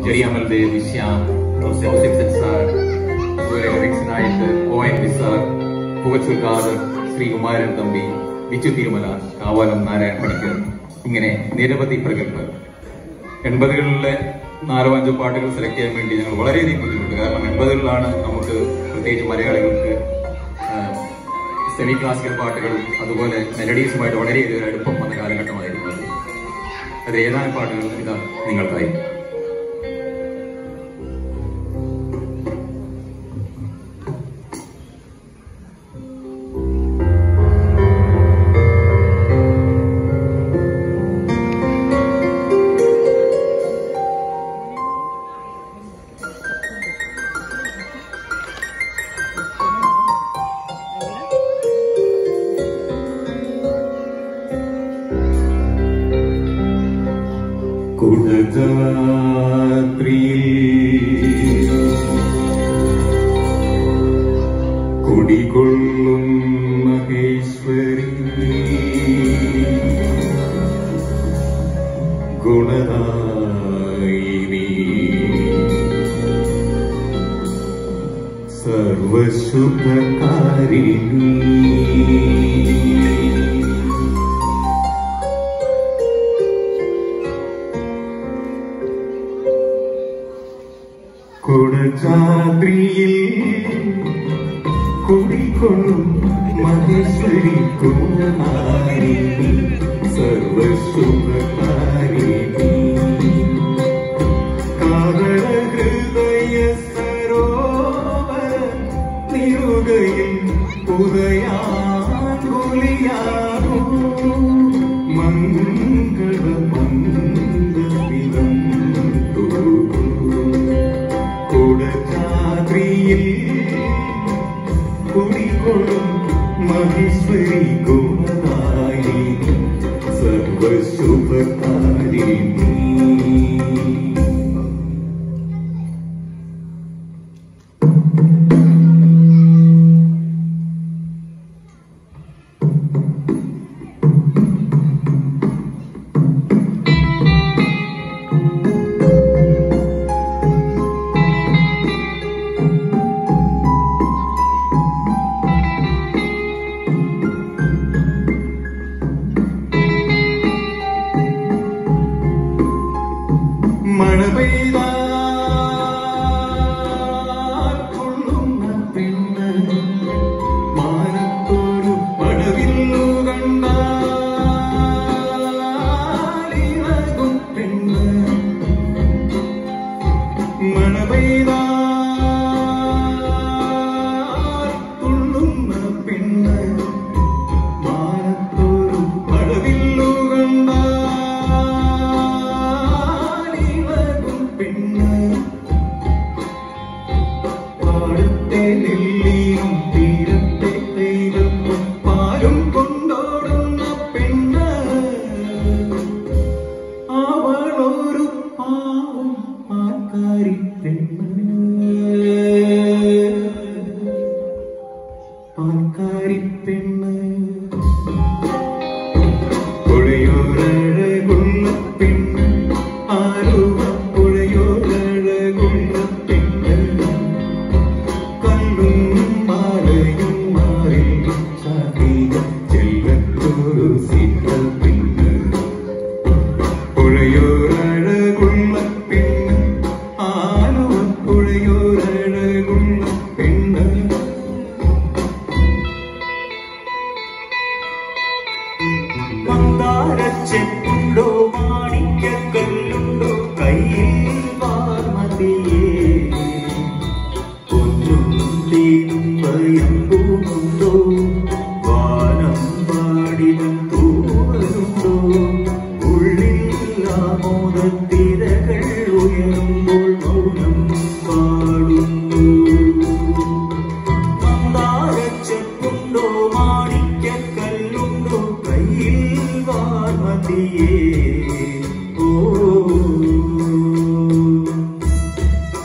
ജെഡിയമൽ Dev Shyam Joseph sir അതുപോലെ ലിറിക്സിനായിട്ട് O N V sir Pukachur Khader Sreekumaran Thampi Bichu Thirumala Kavalam Narayana Panicker ഇങ്ങനെ നിരവധി പ്രഗത്ഭർ എൺപതുകളിലെ നാലോ അഞ്ചോ പാട്ടുകൾ സെലക്ട് ചെയ്യാൻ വേണ്ടി ഞങ്ങൾ വളരെയധികം ബുദ്ധിമുട്ട് കാരണം എൺപതുകളിലാണ് നമുക്ക് പ്രത്യേകിച്ച് മലയാളികൾക്ക് സെമി ക്ലാസിക്കൽ പാട്ടുകൾ അതുപോലെ മെലഡീസുമായിട്ട് വളരെയധികം ഒരു അടുപ്പം വന്ന കാലഘട്ടമായിരുന്നു അത്. അത് ഏതാനും പാട്ടുകൾ ഇതാ നിങ്ങൾക്കായി കുടജാത്രിയിൽ കുടികൊള്ളും മഹേശ്വരി ഗുണദായിനി സർവശുഭകാരിണി കുടചാദ്രിയിൽ കുടികൊള്ളും മഹേശ്വരി കുമാരിണി സർവശുഭകാരിണി കാതര ഹൃദയ സരോവര നിറുകയിൽ ഉദയാകുലിയാകും മംഗള മന്ദവിധം കുടചാദ്രിയിൽ കുടികൊള്ളും മഹേശ്വരി ഗുണദായിനി സർവശുഭകാരിണി മഴ പെയ്താൽ കൊള്ളുന്ന പെണ്ണ് മാനത്തോരു മഴവില്ലു കണ്ടാലിളകും പെണ്ണ് മഴ പെയ്താൽ തുള്ളുന്ന പെണ്ണ് മാനത്തോരു മഴവില്ലു കണ്ടാലിളകും പെണ്ണ് പാടത്തെ നെല്ലിയും തീരത്തെ ദൈവം പാലും കൊണ്ടോടുന്ന പെണ്ണ് അവളൊരു പാവം പാൽക്കാരി പെണ്ണ് പാൽക്കാരി പെണ്ണ് പുഴയോരഴകുള്ള പെണ്ണ് ആലുവ പുഴയോരഴകുള്ള പെണ്ണ് കല്ലും മാലയും മാറി ചാടിയ ചെല്ലത്തൊരു സീത പെണ്ണ് പുഴയോരഴകുള്ള പെണ്ണ് ആലുവ പുഴയോരഴകുള്ള പെണ്ണ് മന്ദാരച്ചെപ്പുണ്ടോ മാണിക്കല്ലുണ്ടോ കയ്യിൽ വാർമതിയേ പൊന്നും തേനും ഭയമ്പൂമുണ്ടോ വാനം പാടിനും തൂവലുണ്ടോ ഉള്ളിൽ ആമോദത്തിരകൾ ഉയരുമ്പോൾ മൗനം പാടുന്നു മന്ദാരച്ചെപ്പുണ്ടോ മാണിക്കല്ലുണ്ടോ കയ്യിൽ വാർമതിയേ ഓ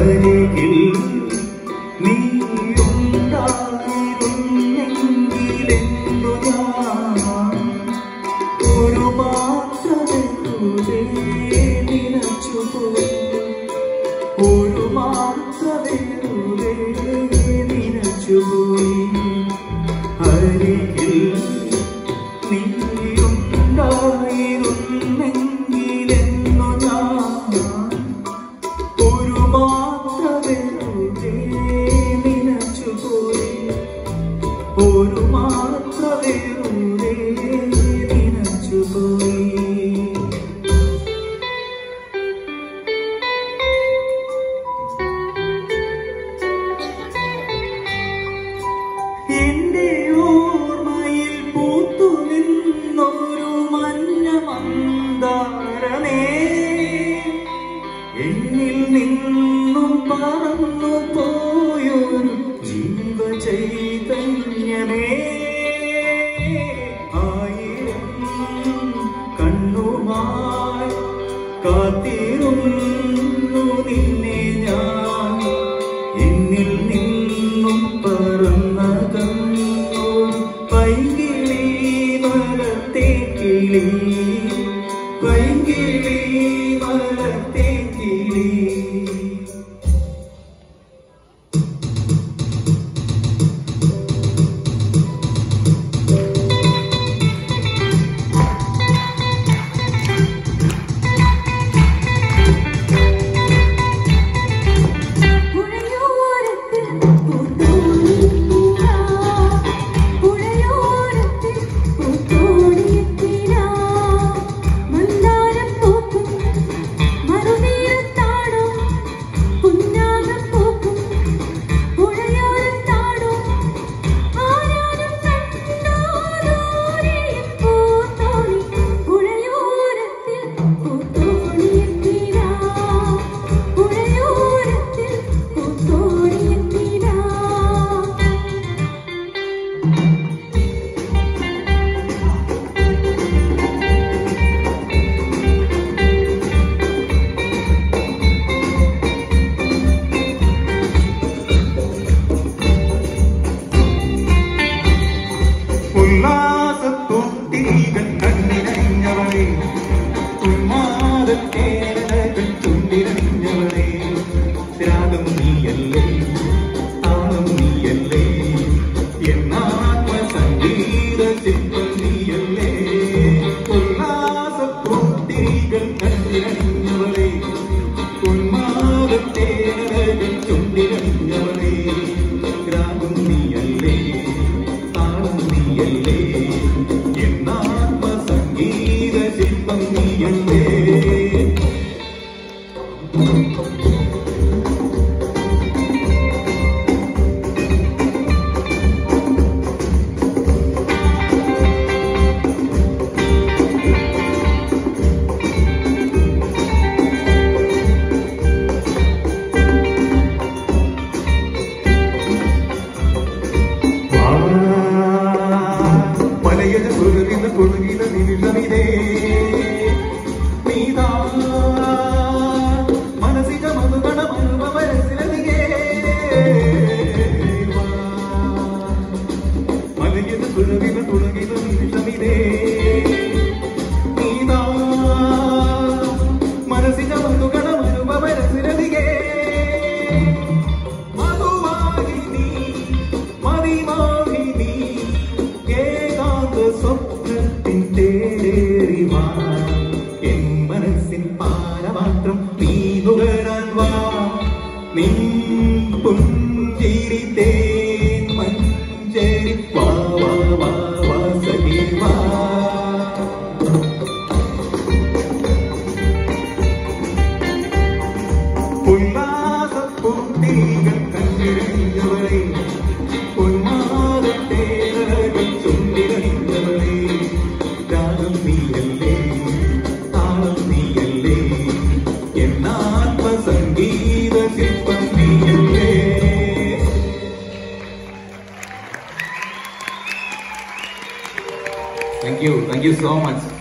അരികിൽ നീയുണ്ടായിരുന്നെങ്കിലെന്തു ഞാൻ ഒരു മാത്രമേ നിലച്ചുപോയി ഒരു മാത്രമേ നിലച്ചുപോയി അരികിൽ നീയുണ്ടായിരുന്നെങ്കിലെന്നു ഞാൻ ഒരു മാത്രമേ നിലച്ചുപോയി ഒരു മാത്രമേ നിലച്ചുപോയി എന്റെ ഓർമ്മയിൽ പൂത്തു നിന്നൊരു മഞ്ഞ മന്ദാരമേ എന്നിൽ നിന്നും പറന്നു പോയൊരു ജീവചൈതന്യമേ ആയിരം കണ്ണുമായി കാത്തിരുന്നു നിന്നെ ഞാൻ എന്നിൽ നിന്നും പറന്നകന്നു പൈകിളി മരത്തെ കിളി പൈകിളി മരത്തെ കിളി പുഴയോരത്തിൽ പൂത്തോടിയെത്തിനാ പുഴയോരത്തിൽ പൂത്തോടിയെത്തിനാ മന്ദാരം പൂക്കും മറുനീരത്താടോ പുന്നാകം പൂക്കും പുഴയോരത്താടോ ആരാരും കണ്ടോരൂരേ പൂത്തോണി പുഴയോരത്തിൽ പൂത്തോടിയെത്തിനാ പുഴയോരത്തിൽ പൂത്തോടിയെത്തിനാ ഉല്ലാസത്തൊട്ടികൾ കണ്ണിനഞ്ഞവളെ ഉന്മാദത്തേരകൾ ചുണ്ടിനഞ്ഞവളെ രാഗം നീയല്ലേ താളം നീയല്ലേ എന്നാത്മ സംഗീത ശില്പം നീയല്ലേ ഉല്ലാസത്തൊട്ടികൾ കണ്ണിനഞ്ഞവളെ ഉന്മാദത്തേരകൾ ചുണ്ടിനഞ്ഞവളെ രാഗം നീയല്ലേ താളം നീയല്ലേ എന്നാത്മ സംഗീത ശില്പം നീയല്ലേ മലയുടെ കുറുകിത കുറുകിത നിമിഷമിതേ നീതാ മനസ്സിക മധുഗണ മനുഭവരസിലതികേ മലയുടെ കുറുകിത കുറുകിത നിമിഷമിതേ നീതാ മനസ്സിക മധുഗണ മനുഭവരസിലതികേ മധുവാഹിനി മതിമോഹിനി ഏകാന്ത സ്വപ്നത്തിൻ തേരേറിവാ എൻ മനസ്സിൻ പാരമാത്രം നീ നുകരാൻ വാ നിൻ പുഞ്ചിരി തേൻ മഞ്ചരി വാ വാ വാ വാ സഖി വാ ഉല്ലാസപ്പൂട്ടികൾ കണ്ടിരഞ്ഞവളെ ഉന്മാദത്തേരകൾ ചുണ്ടിരഞ്ഞവളെ രാഗം നീയല്ലേ താളം നീയല്ലേ എന്നാത്മ സംഗീത ശില്പം നീയല്ലേ thank you thank you so much